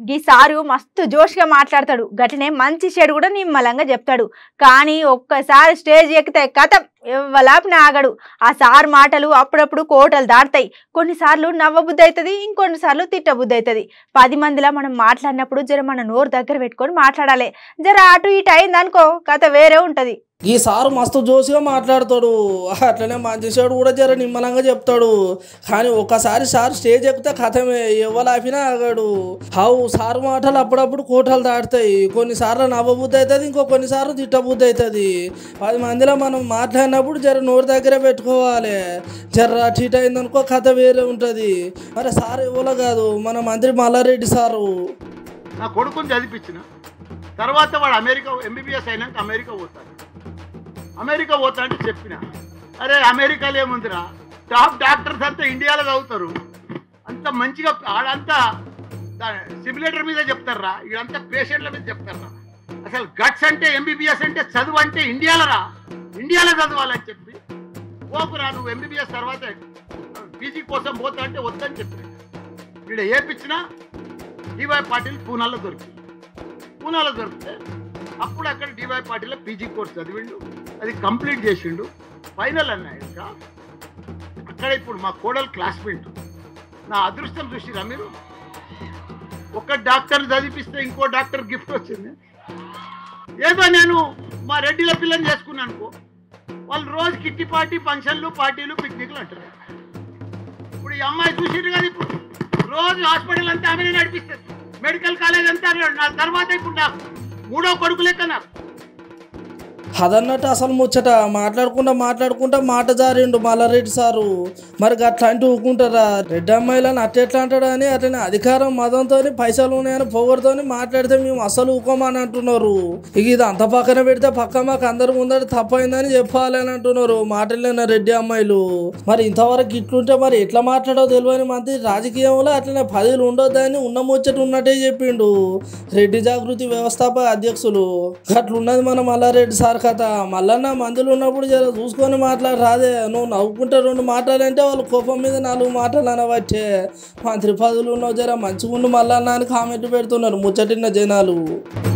గీ sir మస్తు జోష్గా మాట్లాడతాడు గట్లనే మంచి చెడు కూడా నిమ్మలంగా చెప్తాడు కానీ ఒక్కసారి స్టేజ్ ఎక్కితే కథం ఎవ్వలాపిన ఆగడు ఆ సార్ మాటలు అప్పుడప్పుడు కోటలు దాటుతాయి కొన్నిసార్లు నవ్వబుద్ధి అవుతుంది ఇంకొన్నిసార్లు తిట్టబుద్ధి అవుతుంది పది మందిలా మనం మాట్లాడినప్పుడు జర మన నోరు దగ్గర పెట్టుకొని మాట్లాడాలి జర అటు ఇటు అయిందనుకో కథ వేరే ఉంటది ఈ సారు మస్తు జోసిగా మాట్లాడతాడు అట్లనే మంచి చెడు కూడా జర నిమ్మలంగా చెప్తాడు కానీ ఒక్కసారి సార్ స్టేజ్ ఎక్కితే కథమే ఎవలాపినా ఆగాడు హౌ సారు మాటలు అప్పుడప్పుడు కోటలు దాటుతాయి కొన్నిసార్లు నవ్వబుద్ధి అవుతుంది ఇంకో కొన్నిసార్లు తిట్టబుద్ధి అవుతుంది పది మందిలో మనం మాట్లాడినప్పుడు జర నోరు దగ్గర పెట్టుకోవాలి జర అటు ఇటు అయిందనుకో కథ వేరే ఉంటుంది మరి సార్ ఎవరో కాదు మన మంత్రి మల్లారెడ్డి సారు నా కొడుకుని చదివించిన తర్వాత వాడు అమెరికా ఎంబీబీఎస్ అయినాక అమెరికా పోతాడు అమెరికా పోతా అంటే చెప్పిన అరే అమెరికాలో ఏముందిరా టాప్ డాక్టర్స్ అంతా ఇండియాలో చదువుతారు అంత మంచిగా ఆడంతా సిమ్యులేటర్ మీద చెప్తారా ఇదంతా పేషెంట్ల మీద చెప్తారా అసలు గట్స్ అంటే ఎంబీబీఎస్ అంటే చదువు అంటే ఇండియాలో రా ఇండియాలో చదవాలని చెప్పి పోకురా నువ్వు ఎంబీబీఎస్ తర్వాత పీజీ కోసం పోతా అంటే వద్దని చెప్పి ఇక్కడ ఏపిచ్చినా డివై పాటిల్ పూనాలో దొరికింది పూనాలో దొరికితే అప్పుడు అక్కడ డివై పాటిల్లో పీజీ కోర్స్ చదివిండు అది కంప్లీట్ చేసిండు ఫైనల్ అన్నాక అక్కడ ఇప్పుడు మా కోడలు క్లాస్మేట్ నా అదృష్టం చూసిరా మీరు ఒక డాక్టర్ చదివిపిస్తే ఇంకో డాక్టర్ గిఫ్ట్ వచ్చింది ఏదో నేను మా రెడ్డిల పిల్లని చేసుకున్నాను అనుకో వాళ్ళు రోజు కిట్టి పార్టీ ఫంక్షన్లు పార్టీలు పిక్నిక్లు అంటారు ఇప్పుడు ఈ అమ్మాయి చూసిరు కదా ఇప్పుడు రోజు హాస్పిటల్ అంతా ఆమెనే నడిపిస్తుంది మెడికల్ కాలేజ్ అంతా ఆమె. నా తర్వాత ఇప్పుడు నాకు మూడో కొడుకు లెక్క నాకు అదన్నట్టు అసలు ముచ్చట మాట్లాడుకుంటా మాట్లాడుకుంటా మాట జారిండు మల్లారెడ్డి సారు మరి అట్లా అంటే ఊకుంటారా రెడ్డి అమ్మాయిలని అట్టెట్లా అంటాడు అని అట్లనే అధికారం మదంతో పైసలు ఉన్నాయని పొగడుతో మాట్లాడితే మేము అసలు ఊకోమని అంటున్నారు ఇక ఇది అంత పక్కన పెడితే పక్క మాకు అందరు ముందర తప్పైందని చెప్పాలి అని అంటున్నారు మాటలేన రెడ్డి అమ్మాయిలు మరి ఇంతవరకు ఇట్లుంటే మరి ఎట్లా మాట్లాడో తెలియని మంత్రి రాజకీయంలో అట్లనే పదవులు ఉండొద్దని ఉన్న ముచ్చట ఉన్నట్టే చెప్పిండు రెడ్డి జాగృతి వ్యవస్థాపక అధ్యక్షులు అట్లున్నది మన మల్లారెడ్డి సార్ కథ మల్లన్న మందులు ఉన్నప్పుడు జర చూసుకొని మాట్లాడి రాదే నువ్వు నవ్వుకుంటే రెండు మాటలంటే వాళ్ళు కోపం మీద నాలుగు మాటలు అనవచ్చే మంత్రి పదవులు ఉన్నావు జర మంచిగా ఉండు మల్లన్న అని కామెంట్ పెడుతున్నారు ముచ్చటిన్న జనాలు